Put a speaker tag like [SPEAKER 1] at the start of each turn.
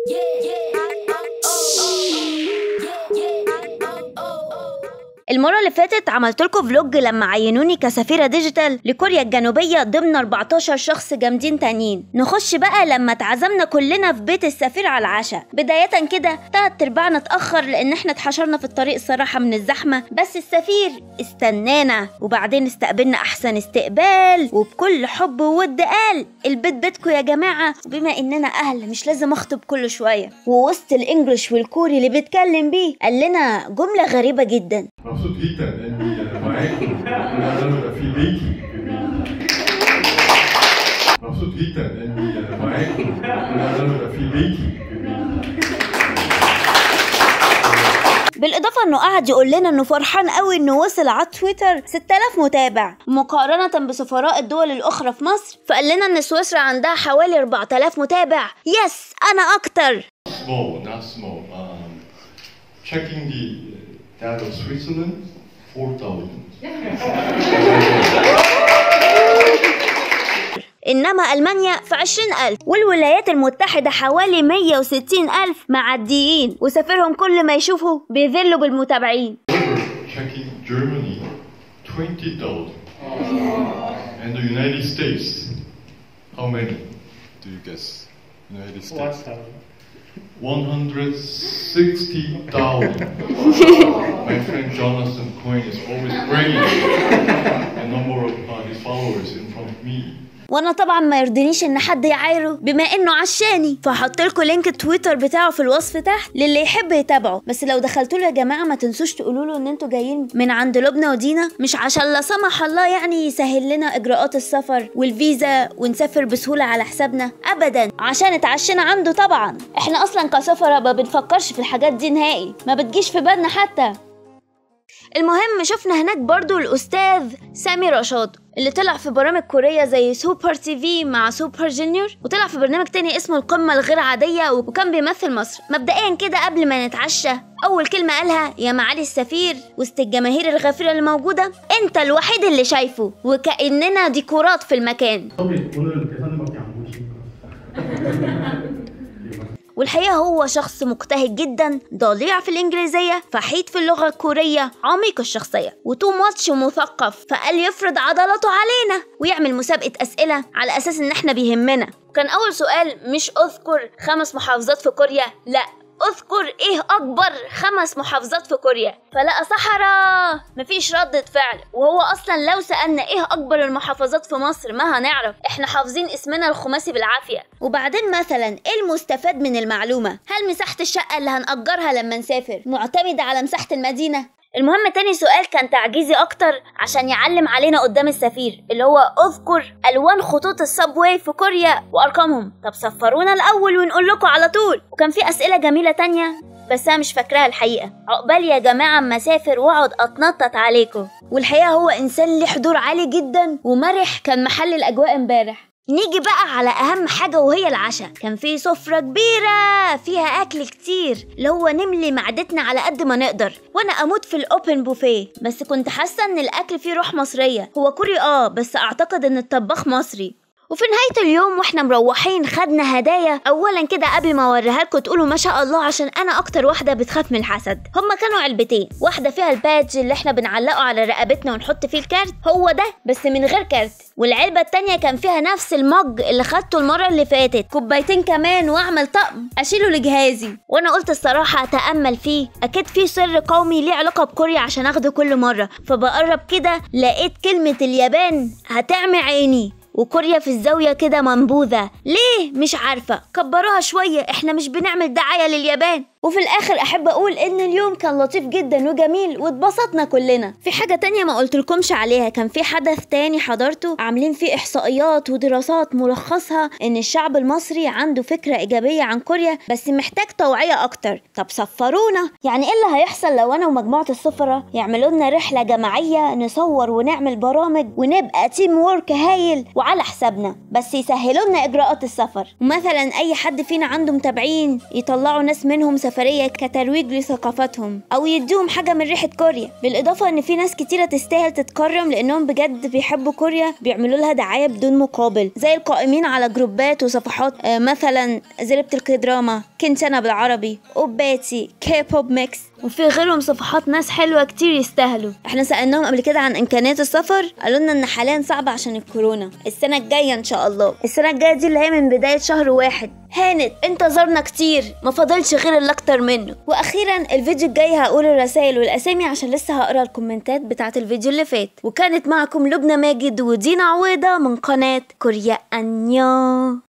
[SPEAKER 1] المرة اللي فاتت عملت لكم فلوج لما عينوني كسفيرة ديجيتال لكوريا الجنوبية ضمن 14 شخص جامدين تانيين نخش بقى لما اتعزمنا كلنا في بيت السفير على العشاء بداية كده تلات ارباعنا اتأخر لان احنا اتحشرنا في الطريق الصراحة من الزحمة بس السفير استنانا وبعدين استقبلنا احسن استقبال وبكل حب وود قال البيت بيتكم يا جماعة وبما اننا اهل مش لازم اخطب كل شوية ووسط الانجليش والكوري اللي بيتكلم بيه قال لنا جملة غريبة جدا
[SPEAKER 2] مبسوط جدا اني معاكم ونقدر يبقى في بيتي في بيتي مبسوط جدا اني معاكم ونقدر يبقى في بيتي في بيتي
[SPEAKER 1] بالإضافة إنه قعد يقول لنا إنه فرحان قوي إنه وصل على تويتر 6000 متابع مقارنة بسفراء الدول الأخرى في مصر فقال لنا إن سويسرا عندها حوالي 4000 متابع يس أنا أكتر
[SPEAKER 2] small not small um, checking the data of Switzerland 4000
[SPEAKER 1] إنما ألمانيا في 20000 والولايات المتحدة حوالي 160000 معديين وسفيرهم كل ما يشوفوا بيذلوا بالمتابعين
[SPEAKER 2] checking Germany 20,000 and the United States how many do you guess United States 160,000 my friend Jonathan Coyne is always bragging the number of uh, his followers in front of me
[SPEAKER 1] وانا طبعا ما يرضينيش ان حد يعايره بما انه عشاني فهحط لكم لينك التويتر بتاعه في الوصف تحت للي يحب يتابعه بس لو دخلتوا له يا جماعه ما تنسوش تقولوا له ان انتوا جايين من عند لبنى ودينا مش عشان لا سمح الله يعني يسهل لنا اجراءات السفر والفيزا ونسافر بسهوله على حسابنا ابدا عشان اتعشينا عنده طبعا احنا اصلا كسفره ما بنفكرش في الحاجات دي نهائي ما بتجيش في بالنا حتى المهم شفنا هناك برضو الأستاذ سامي رشاد اللي طلع في برامج كورية زي سوبر تي في مع سوبر جونيور وطلع في برنامج تاني اسمه القمة الغير عادية وكان بيمثل مصر مبدئيا كده قبل ما نتعشى أول كلمة قالها يا معالي السفير وسط الجماهير الغفيرة اللي موجودة أنت الوحيد اللي شايفه وكأننا ديكورات في المكان
[SPEAKER 3] 서비 오늘 대사님밖에 안 보이시니까
[SPEAKER 1] والحقيقة هو شخص مجتهد جدا ضليع في الإنجليزية فحيد في اللغة الكورية عميق الشخصية وتو ماتش ومثقف فقال يفرض عضلاته علينا ويعمل مسابقة أسئلة على أساس إن إحنا بيهمنا كان أول سؤال مش أذكر خمس محافظات في كوريا لأ اذكر ايه اكبر خمس محافظات في كوريا فلقى صحراء مفيش ردة فعل وهو اصلا لو سألنا ايه اكبر المحافظات في مصر ما هنعرف احنا حافظين اسمنا الخماسي بالعافية وبعدين مثلا ايه المستفاد من المعلومة هل مساحة الشقة اللي هنأجرها لما نسافر معتمدة على مساحة المدينة المهم تاني سؤال كان تعجيزي اكتر عشان يعلم علينا قدام السفير اللي هو اذكر الوان خطوط السبواي في كوريا وارقامهم طب صفرونا الاول ونقول لكم على طول وكان في اسئله جميله تانية بس انا مش فاكراها الحقيقه عقبال يا جماعه اما اسافر واقعد اتنطط عليكم والحقيقه هو انسان ليه حضور عالي جدا ومرح كان محل الاجواء امبارح نيجي بقى على اهم حاجه وهي العشاء كان في سفره كبيره فيها اكل كتير اللي هو نملي معدتنا على قد ما نقدر وانا اموت في الاوبن بوفيه بس كنت حاسه ان الاكل فيه روح مصريه هو كوري اه بس اعتقد ان الطباخ مصري وفي نهاية اليوم واحنا مروحين خدنا هدايا اولا كده قبل ما اوريها لكم تقولوا ما شاء الله عشان انا اكتر واحدة بتخاف من الحسد هما كانوا علبتين واحدة فيها البادج اللي احنا بنعلقه على رقبتنا ونحط فيه الكارت هو ده بس من غير كارت والعلبة التانية كان فيها نفس المج اللي خدته المرة اللي فاتت كوبايتين كمان واعمل طقم اشيله لجهازي وانا قلت الصراحة اتأمل فيه اكيد في سر قومي ليه علاقة بكوريا عشان اخده كل مرة فبقرب كده لقيت كلمة اليابان هتعمي عيني وكوريا في الزاوية كده منبوذة ليه مش عارفة كبروها شوية احنا مش بنعمل دعاية لليابان وفي الاخر احب اقول ان اليوم كان لطيف جدا وجميل واتبسطنا كلنا في حاجة تانية ما قلتلكمش عليها كان في حدث تاني حضرته عاملين فيه احصائيات ودراسات ملخصها ان الشعب المصري عنده فكرة ايجابية عن كوريا بس محتاج توعية اكتر طب صفرونا يعني ايه اللي هيحصل لو انا ومجموعة السفرة يعملوا لنا رحلة جماعية نصور ونعمل برامج ونبقى تيم وورك هايل وعلى حسابنا بس يسهلوا لنا اجراءات السفر ومثلا اي حد فينا عنده متابعين يطلعوا ناس منهم السفرية كترويج لثقافتهم أو يديهم حاجة من ريحة كوريا بالإضافة إن في ناس كتيرة تستاهل تتكرم لأنهم بجد بيحبوا كوريا بيعملوا لها دعاية بدون مقابل زي القائمين على جروبات وصفحات آه، مثلا زربة الكدراما كنتانا بالعربي أوباتي كيبوب ميكس وفي غيرهم صفحات ناس حلوة كتير يستاهلوا احنا سألناهم قبل كده عن إمكانيات السفر قالوا لنا إن حاليا صعب عشان الكورونا السنة الجاية إن شاء الله السنة الجاية دي اللي هي من بداية شهر واحد هانت انتظرنا كتير ما فاضلش غير اللي اكتر منه واخيرا الفيديو الجاي هقول الرسائل والاسامي عشان لسه هقرا الكومنتات بتاعت الفيديو اللي فات وكانت معكم لبنى ماجد ودينا عويضه من قناه كوريا انيو